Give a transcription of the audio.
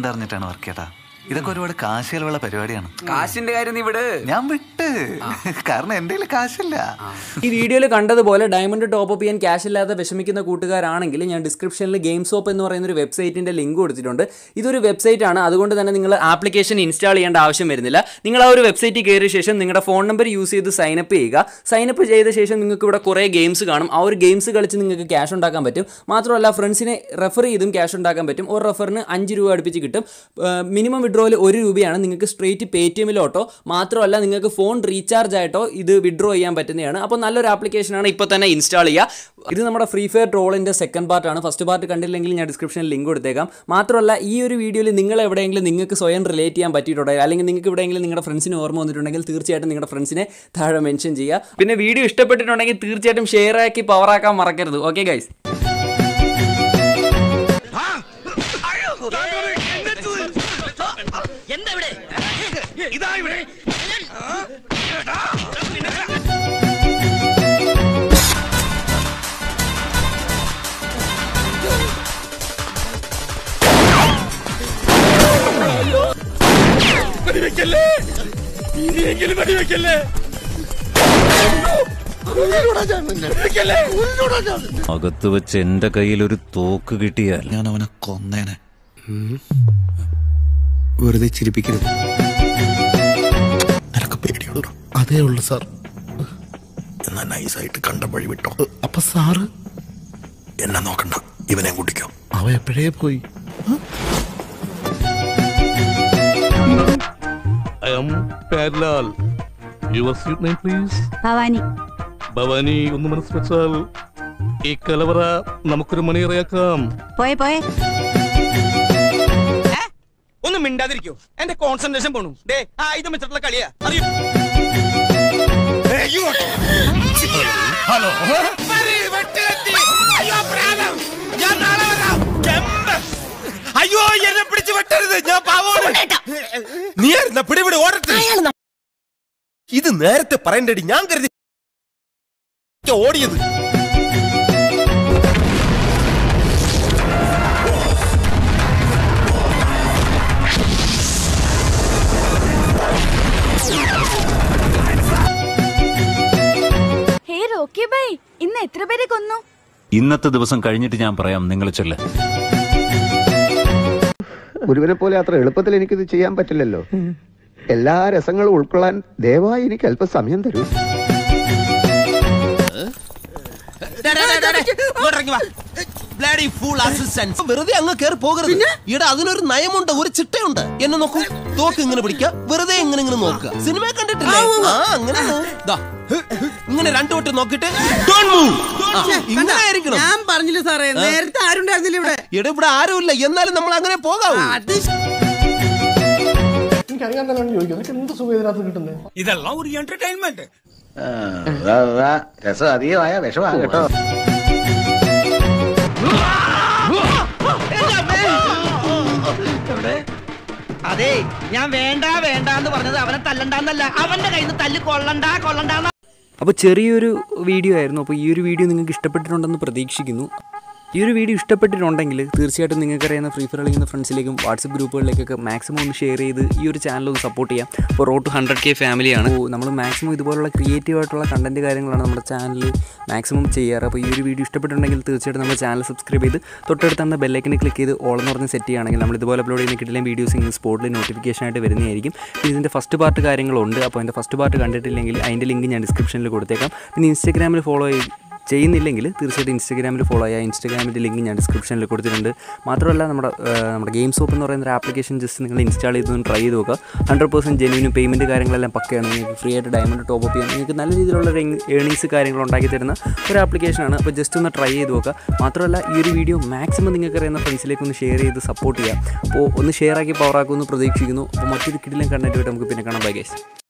കണ്ടറിഞ്ഞിട്ടാണ് work ചേട്ടാ ഇതൊക്കെ ഒരുപാട് കാശ് ചെലവുള്ള പരിപാടിയാണ് കാശിന്റെ കാര്യം നീ വിട് ഞാൻ വിട്ട് കാരണം എന്റെ കയ്യിൽ കാശില്ല ഈ വീഡിയോയിൽ കണ്ടതുപോലെ ഡയമണ്ട് ടോപ്പ് അപ്പ് ചെയ്യാൻ ക്യാഷ് ഇല്ലാതെ വിഷമിക്കുന്ന കൂട്ടുകാരാണെങ്കിൽ ഞാൻ ഡിസ്ക്രിപ്ഷനിൽ ഗെയിം സോപ്പ് എന്ന് പറയുന്ന ഒരു വെബ്സൈറ്റിന്റെ ലിങ്ക് കൊടുത്തിട്ടുണ്ട് ഇതൊരു വെബ്സൈറ്റ് ആണ് അതുകൊണ്ട് തന്നെ നിങ്ങൾ ആപ്ലിക്കേഷൻ ഇൻസ്റ്റാൾ ചെയ്യേണ്ട ആവശ്യം വരുന്നില്ല നിങ്ങൾ ആ ഒരു വെബ്സൈറ്റിൽ കയറിയ ശേഷം നിങ്ങളുടെ ഫോൺ നമ്പർ യൂസ് ചെയ്ത് സൈനപ്പ് ചെയ്യുക സൈനപ്പ് ചെയ്ത ശേഷം നിങ്ങൾക്ക് ഇവിടെ കുറേ ഗെയിംസ് കാണും ആ ഒരു ഗെയിംസ് കളിച്ച് നിങ്ങൾക്ക് ക്യാഷ് ഉണ്ടാക്കാൻ പറ്റും മാത്രമല്ല ഫ്രണ്ട്സിനെ റെഫർ ചെയ്തും ക്യാഷ് ഉണ്ടാക്കാൻ പറ്റും ഒരു റെഫറിന് അഞ്ച് രൂപ അടുപ്പിച്ച് കിട്ടും മിനിമം വിഡ്രോയിൽ ഒരു രൂപയാണ് നിങ്ങൾക്ക് സ്ട്രേറ്റ് പേ ടി എമ്മിലോട്ടോ മാത്രമല്ല നിങ്ങൾക്ക് ഫോൺ റീചാർജ് ആയിട്ടോ ഇത് വിഡ്രോ ചെയ്യാൻ പറ്റുന്നതാണ് അപ്പോൾ നല്ലൊരു ആപ്ലിക്കേഷനാണ് ഇപ്പോൾ തന്നെ ഇൻസ്റ്റാൾ ചെയ്യുക ഇത് നമ്മുടെ ഫ്രീ ഫയർ ട്രോളിൻ്റെ സെക്കൻഡ് പാർട്ടാണ് ഫസ്റ്റ് പാർട്ട് കണ്ടില്ലെങ്കിൽ ഞാൻ ഡിസ്ക്രിപ്ഷനിൽ ലിങ്ക് കൊടുത്തേക്കാം മാത്രമല്ല ഈ ഒരു വീഡിയോയിൽ നിങ്ങൾ എവിടെയെങ്കിലും നിങ്ങൾക്ക് സ്വയം റിലേറ്റ് ചെയ്യാൻ പറ്റിയിട്ടുണ്ടെങ്കിൽ അല്ലെങ്കിൽ നിങ്ങൾക്ക് എവിടെയെങ്കിലും നിങ്ങളുടെ ഫ്രണ്ട്സിന് ഓർമ്മ വന്നിട്ടുണ്ടെങ്കിൽ തീർച്ചയായിട്ടും നിങ്ങളുടെ ഫ്രണ്ട്സിനെ താഴെ മെൻഷൻ ചെയ്യുക പിന്നെ വീഡിയോ ഇഷ്ടപ്പെട്ടിട്ടുണ്ടെങ്കിൽ തീർച്ചയായിട്ടും ഷെയർ ആക്കി പവറാക്കാൻ മറക്കരുത് ഓക്കെ ഗൈസ് അകത്ത് വെച്ച് എന്റെ കയ്യിൽ ഒരു തോക്ക് കിട്ടിയാൽ ഞാൻ അവനെ കൊന്നേനെ വെറുതെ ചിരിപ്പിക്കരുത് നിനക്ക് പേടിയുണ്ടോ അതേ ഉള്ളു സാർ എന്നാ നൈസായിട്ട് കണ്ട വഴി വിട്ടോ അപ്പൊ സാറ് എന്നെ നോക്കണ്ട ഇവനെ കൂട്ടിക്കോ അവ എപ്പോഴേ പോയി I am Padlal. Your sweet name, please. Bhavani Bhavani ഒന്ന് മനസ്സ് വെച്ചാൽ ഈ കലവറ നമുക്കൊരു മണിയറയാക്കാം പോയെ പോയെ ഒന്ന് മിണ്ടാതിരിക്കോ എന്റെ കോൺസെൻട്രേഷൻ പോണു ഡേ ആയുധം വെച്ചിട്ടുള്ള കളിയാ അറിയോ ഹലോ അയ്യോ എന്നെ പിടിച്ച് വെട്ടരുത് ഞാൻ പാവോട് നീ ആയിരുന്ന പിടിപിടി ഓടട്ടെ ഇത് നേരത്തെ പറയണ്ടടി ഞാൻ കരുതി ഓടിയത് ഹേ റോക്കി ബൈ ഇന്ന് എത്ര പേരെ കൊന്നു ഇന്നത്തെ ദിവസം കഴിഞ്ഞിട്ട് ഞാൻ പറയാം നിങ്ങൾ ചെല്ല് ഗുരുവിനെ പോലെ അത്ര എളുപ്പത്തിൽ എനിക്കിത് ചെയ്യാൻ പറ്റില്ലല്ലോ എല്ലാ രസങ്ങളും ഉൾക്കൊള്ളാൻ ദയവായി എനിക്ക് അല്പം സമയം തരൂ വെറുതെ അങ്ങ് കയറി പോകരുത് ഇവിടെ അതിനൊരു നയമുണ്ട് ഒരു ചിട്ടയുണ്ട് എന്നെ നോക്കൂ തോക്ക് ഇങ്ങനെ പിടിക്കുക വെറുതെ ഇങ്ങനെ ഇങ്ങനെ നോക്കുക സിനിമ കണ്ടിട്ടില്ലേ ആ അങ്ങനെ ദാ, ഇങ്ങനെ രണ്ടു വട്ടം നോക്കിട്ട് don't move. ആ, ഇങ്ങനെ ആയിരിക്കണം ഞാൻ പറഞ്ഞില്ല സാറേ നേരത്തെ ആരുണ്ടായിരുന്നില്ല ഇവിടെ ഇവിടെ ഇവിടെ ആരുമില്ല എന്നാലും നമ്മൾ അങ്ങനെ പോകാവൂ അത് ഇതെല്ലാം ഒരു എന്റർടൈൻമെന്റ് രസം അധികമായ വിഷമാണ് കേട്ടോ അതെ ഞാൻ വേണ്ട വേണ്ട എന്ന് പറഞ്ഞത് അവനെ തല്ലണ്ടെന്നല്ല അവന്റെ കയ്യിൽ നിന്ന് തല്ലി കൊള്ളണ്ട കൊള്ളണ്ട അപ്പോൾ ചെറിയൊരു വീഡിയോ ആയിരുന്നു അപ്പോൾ ഈ ഒരു വീഡിയോ നിങ്ങൾക്ക് ഇഷ്ടപ്പെട്ടിട്ടുണ്ടെന്ന് പ്രതീക്ഷിക്കുന്നു ഈ ഒരു വീഡിയോ ഇഷ്ടപ്പെട്ടിട്ടുണ്ടെങ്കിൽ തീർച്ചയായിട്ടും നിങ്ങൾക്ക് അറിയുന്ന ഫ്രീ ഫയർ കളിക്കുന്ന ഫ്രണ്ട്സിലേക്കും വാട്സപ്പ് ഗ്രൂപ്പുകളിലേക്കൊക്കെ മാക്സിമം ഒന്ന് ഷെയർ ചെയ്ത് ഈ ഒരു ചാനൽ ഒന്ന് സപ്പോർട്ട് ചെയ്യാം അപ്പോൾ റോഡ് ടു ഹൺഡ്രഡ് കെ ഫാമിലിയാണ് അപ്പോൾ നമ്മൾ മാക്സിമം ഇതുപോലുള്ള ക്രിയേറ്റീവ് ആയിട്ടുള്ള കണ്ടൻറ്റ് കാര്യങ്ങളാണ് നമ്മുടെ ചാനൽ മാക്സിമം ചെയ്യാറ് അപ്പോൾ ഈ ഒരു വീഡിയോ ഇഷ്ടപ്പെട്ടിട്ടുണ്ടെങ്കിൽ തീർച്ചയായിട്ടും നമ്മുടെ ചാനൽ സബ്സ്ക്രൈബ് ചെയ്ത് തൊട്ടടുത്തുള്ള ബെല്ലൈക്കനെ ക്ലിക്ക് ചെയ്ത് ഓൾ എന്ന് പറഞ്ഞ് സെറ്റ് ചെയ്യുകയാണെങ്കിൽ നമ്മൾ ഇതുപോലെ അപ്ലോഡ് ചെയ്യുന്ന കിട്ടില്ല വീഡിയോസ് ഇങ്ങനെ സ്പോട്ടിൽ നോട്ടിഫിക്കേഷൻ ആയിട്ട് വരുന്നതായിരിക്കും പിന്നെ ഇതിൻ്റെ ഫസ്റ്റ് പാർട്ട് കാര്യങ്ങളുണ്ട് അപ്പോൾ അതിൻ്റെ ഫസ്റ്റ് പാർട്ട് കണ്ടിട്ടില്ലെങ്കിൽ അതിൻ്റെ ലിങ്ക് ഞാൻ ഡിസ്ക്രിപ്ഷനിൽ കൊടുത്തേക്കാം പിന്നെ ഇൻസ്റ്റാഗ്രാമിൽ ഫോളോ ചെയ്ത് ചെയ്യുന്നില്ലെങ്കിൽ തീർച്ചയായിട്ടും ഇൻസ്റ്റാഗ്രാമിൽ ഫോളോ ചെയ്യുക ഇൻസ്റ്റാഗ്രാമിൻ്റെ ലിങ്ക് ഞാൻ ഡിസ്ക്രിപ്ഷനിൽ കൊടുത്തിട്ടുണ്ട് മാത്രമല്ല നമ്മുടെ ആ, നമ്മുടെ ഗെയിം സോപ്പ് എന്ന് പറയുന്ന ഒരു ആപ്ലിക്കേഷൻ ജസ്റ്റ് നിങ്ങൾ ഇൻസ്റ്റാൾ ചെയ്തൊന്ന് ട്രൈ ചെയ്ത് നോക്കുക ഹൺഡ്രഡ് പെർസെൻറ്റ് ജെന്യൂനും പേയ്മെൻറ്റ് കാര്യങ്ങളെല്ലാം പക്കയാണ് നിങ്ങൾക്ക് ഫ്രീ ആയിട്ട് ഡയമണ്ട് ടോപ്പ് അപ്പ് ചെയ്യാം നിങ്ങൾക്ക് നല്ല രീതിയിലുള്ള ഏണിങ്സ് കാര്യങ്ങൾ ഉണ്ടാക്കി തരുന്ന ഒരു ആപ്ലിക്കേഷനാണ് അപ്പോൾ ജസ്റ്റ് ഒന്ന് ട്രൈ ചെയ്ത് നോക്കുക മാത്രമല്ല ഈ ഒരു വീഡിയോ മാക്സിമം നിങ്ങൾക്ക് അറിയുന്ന ഫ്രണ്ട്സിലേക്ക് ഒന്ന് ഷെയർ ചെയ്ത് സപ്പോർട്ട് ചെയ്യുക അപ്പോൾ ഒന്ന് ഷെയർ ആക്കി പവർ ആക്കുമെന്ന് പ്രതീക്ഷിക്കുന്നു അപ്പോൾ മറ്റൊരു കിടിലം കണ്ടൻറ്റുമായിട്ട് നമുക്ക് പിന്നെ കാണാം ബൈ ഗൈസ്